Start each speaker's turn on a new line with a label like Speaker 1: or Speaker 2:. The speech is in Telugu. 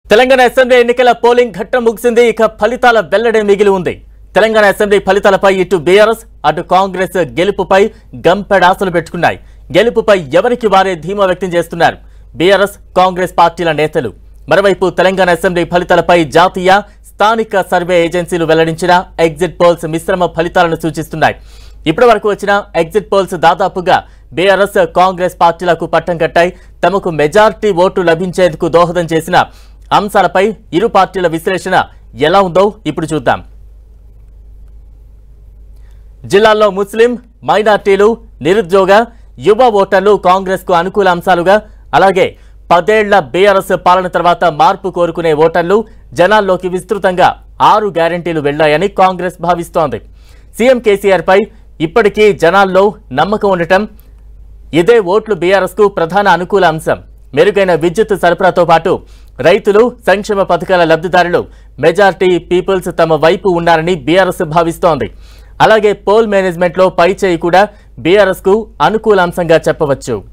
Speaker 1: తెలంగాణ అసెంబ్లీ ఎన్నికల పోలింగ్ ఘట్టం ముగిసింది ఇక ఫలితాల వెల్లడే మిగిలి ఉంది తెలంగాణ అసెంబ్లీ ఫలితాలపై ఇటు బీఆర్ఎస్ అటు కాంగ్రెస్ గెలుపుపై గంపెడాసలు పెట్టుకున్నాయి గెలుపుపై ఎవరికి వారే ధీమా వ్యక్తం చేస్తున్నారు బీఆర్ఎస్ కాంగ్రెస్ పార్టీల నేతలు మరోవైపు తెలంగాణ అసెంబ్లీ ఫలితాలపై జాతీయ స్థానిక సర్వే ఏజెన్సీలు వెల్లడించిన ఎగ్జిట్ పోల్స్ మిశ్రమ ఫలితాలను సూచిస్తున్నాయి ఇప్పటి వరకు వచ్చిన ఎగ్జిట్ పోల్స్ దాదాపుగా బీఆర్ఎస్ కాంగ్రెస్ పార్టీలకు పట్టం కట్టాయి తమకు మెజారిటీ ఓటు లభించేందుకు దోహదం చేసిన అంశాలపై ఇరు పార్టీల విశ్లేషణ ఎలా ఉందో ఇప్పుడు చూద్దాం జిల్లాల్లో ముస్లిం మైనార్టీలు నిరుద్యోగ యువ ఓటర్లు కాంగ్రెస్ కు అనుకూల అంశాలుగా అలాగే పదేళ్ల బీఆర్ఎస్ పాలన తర్వాత మార్పు కోరుకునే ఓటర్లు జనాల్లోకి విస్తృతంగా ఆరు గ్యారంటీలు వెళ్లాయని కాంగ్రెస్ భావిస్తోంది సీఎం కేసీఆర్ పై ఇప్పటికీ జనాల్లో నమ్మకం ఉండటం ఇదే ఓట్లు బీఆర్ఎస్ కు ప్రధాన అనుకూల అంశం మెరుగైన విద్యుత్ సరఫరాతో పాటు రైతులు సంక్షేమ పథకాల లబ్ధిదారులు మెజార్టీ పీపుల్స్ తమ వైపు ఉన్నారని బీఆర్ఎస్ భావిస్తోంది అలాగే పోల్ మేనేజ్మెంట్ లో పై చేయి కూడా బీఆర్ఎస్ కు అనుకూల అంశంగా చెప్పవచ్చు